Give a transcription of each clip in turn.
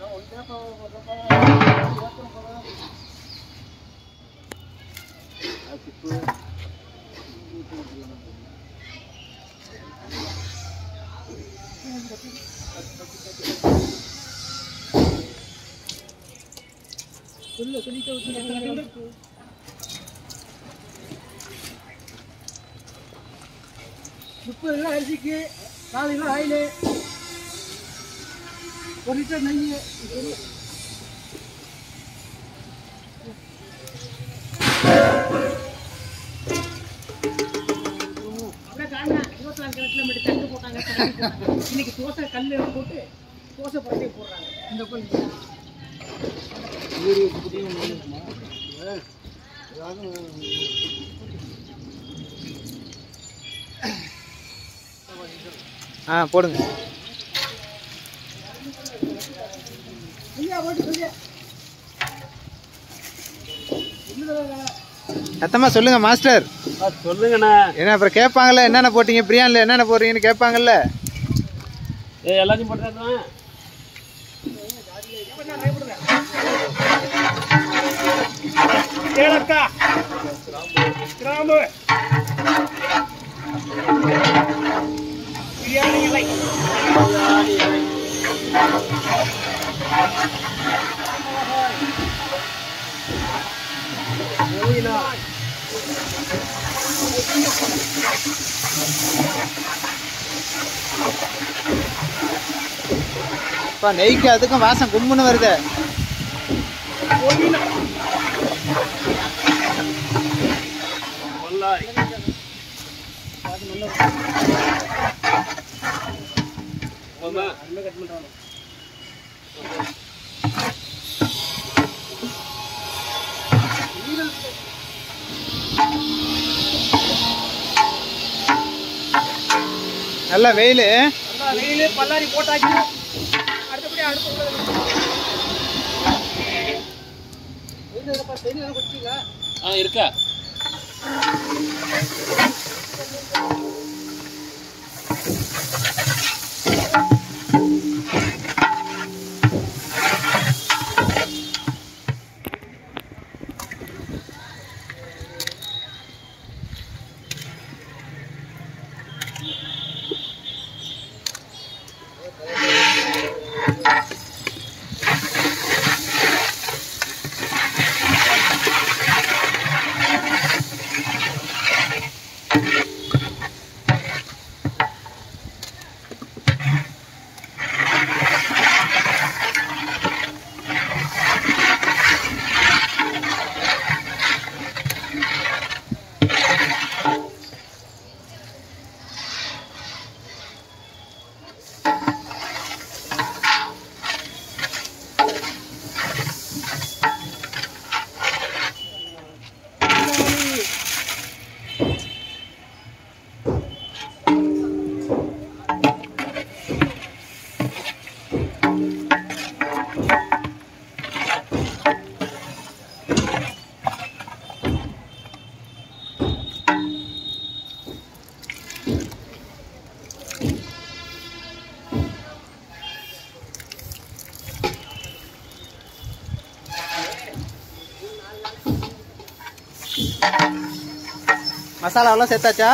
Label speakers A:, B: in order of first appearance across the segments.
A: முப்பது கிலோ அரிசிக்கு நாலு கிலோ ஆயில் ஒரு லிட்டர் நெய் அப்படியே காணா இருபத்தி நாலு கிலோமீட்டர் தட்டு போட்டாங்க தண்ணி போட்டாங்க. இன்னைக்கு தோசை கல் போட்டு தோசை பரட்டி போடுறாங்க இந்த கோயில்
B: ஆ போடுங்க
A: ஐயா போட்டு சொல்லு
B: சத்தமா சொல்லுங்க மாஸ்டர்
C: சொல்லுங்கண்ணா
B: என்ன அப்புறம் கேட்பாங்கல்ல என்னென்ன போட்டீங்க பிரியாணில என்னென்ன போடுறீங்கன்னு கேட்பாங்கல்ல
C: ஏ எல்லாத்தையும் போட்டுருக்கேன் ஏலக்காய் கிராம்பு பிரியாணி இலை புதினா
B: இப்போ நெய்க்கு அதுக்கும் வாசம் கும்முன்னு வருது
C: புதினா வல்லாரி போதுமா?
B: நல்ல வெயில்
A: நல்லா வெயில் பல்லாரி போட்டாச்சு அடுத்தபடி அடுப்பு குடிச்சிங்களா
C: ஆ இருக்கா
B: மசாலாவெல்லாம் சேர்த்தாச்சா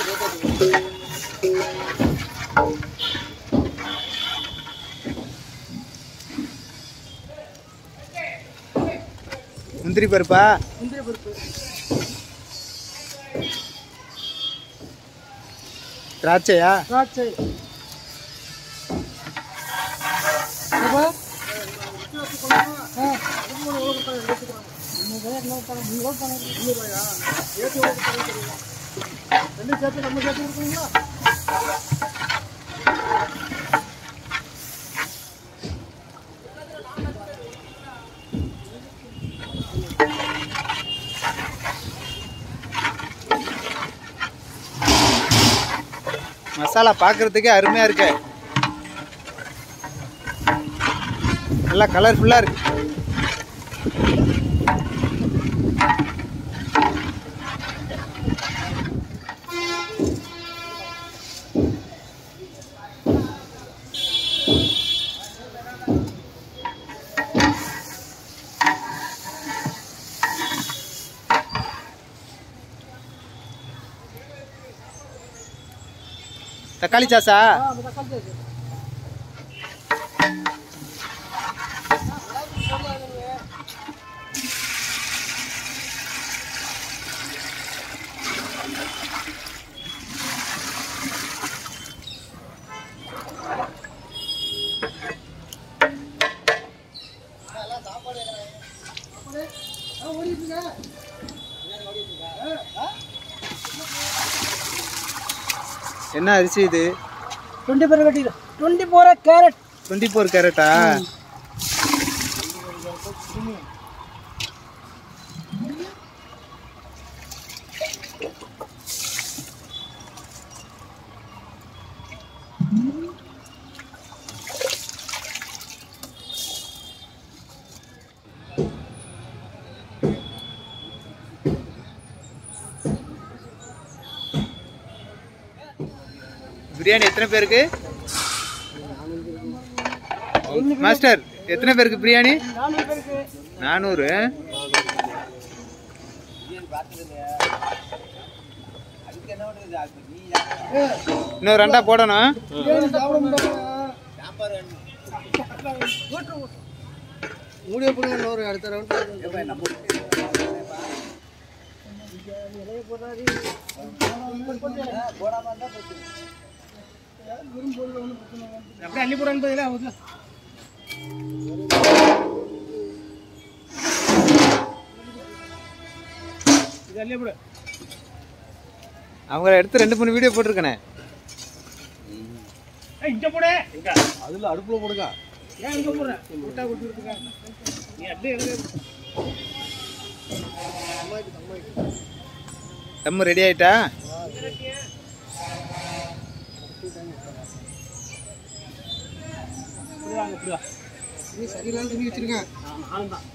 B: முந்திரி பருப்பா
A: முந்திரி பருப்பு
B: திராட்சையா
A: திராட்சை அப்பா? ஆ. ரெண்டும் சேர்த்து நம்ம சேர்த்து கொடுக்குறீங்களா
B: மசாலா பார்க்கறதுக்கே அருமையா இருக்கு நல்லா கலர்ஃபுல்லா இருக்கு தக்காளி சாஸா
A: ஆ, அந்த தக்காளி சாஸ்
B: என்ன அரிசி இது
A: டுவெண்ட்டி ஃபோர் கட்டி twenty four carat
B: twenty four கேரட்டா பிரியாணி எத்தனை பேருக்கு மாஸ்டர் எத்தனை பேருக்கு பிரியாணி
A: நானூறு பேருக்கு
B: நானூறு இன்னும் ரெண்டா போடணும்
A: பிரியாணி சாப்பிட முடியாது மூடிய போடுங்க இன்னொரு அடுத்த ரவுண்ட் அப்படியே அள்ளி போடான்னு பதிலா ஆகுதுல இது அள்ளி போடு
B: அவங்க எடுத்து ரெண்டு மூணு வீடியோ போட்டிருக்கேனே
A: ஏய், இங்க போடு
C: அதுல அடுப்புல போடுங்க
A: ஏன் இங்க போடுற விட்டா கொடுத்துருக்கா நீ அப்படியே எங்க
B: தம்மு ரெடி ஆயிட்டா
A: இப்படி வாங்க இப்படி வா நீ சரியில்லாம தண்ணி வச்சிருக்கேன்
C: நானும் தான்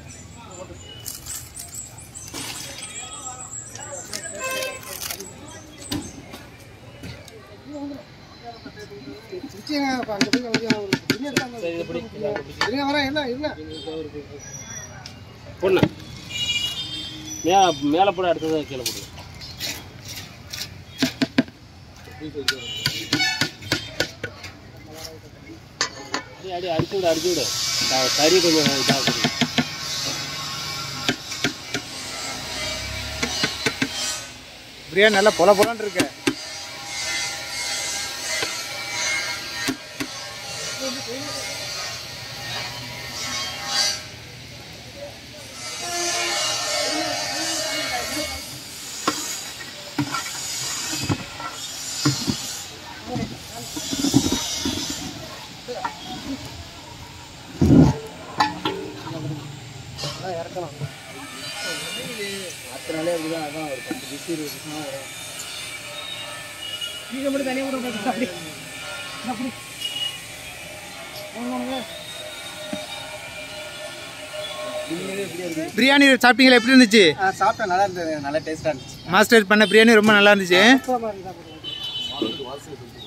A: வச்சுங்க அப்ப அங்க போய் கொஞ்சம் ஒரு துணி எடுத்தாங்க
C: சரி இதை பிடி இதை பிடி.
A: இருங்க வரேன் என்ன இருங்க
C: போடுண்ணே மேலே மேலே போட அடுத்தது கீழே போடு அடி அடி அடிச்சு விடு அடிச்சு விடு க- கறி கொஞ்சம் இதாக
B: பிரியாணி நல்லா பொல பொலன்னு இருக்கு
A: இறக்கணும் அத்தனாலே அப்படிதான் அதான் ஒரு பத்து பிசி இருபது பிசினா வரும் நீங்க மட்டும் தனியாக கூட போட்டு அப்படி அப்படி ஆமாங்க
B: பிரியாணி சாப்பிட்டீங்களா எப்படி இருந்துச்சு
A: சாப்பிட்டேன் நல்லா இருந்தது நல்லா டேஸ்டாக இருந்துச்சு
B: மாஸ்டர் பண்ண பிரியாணி ரொம்ப நல்லா இருந்துச்சு
A: சுத்தமாக இருந்தால்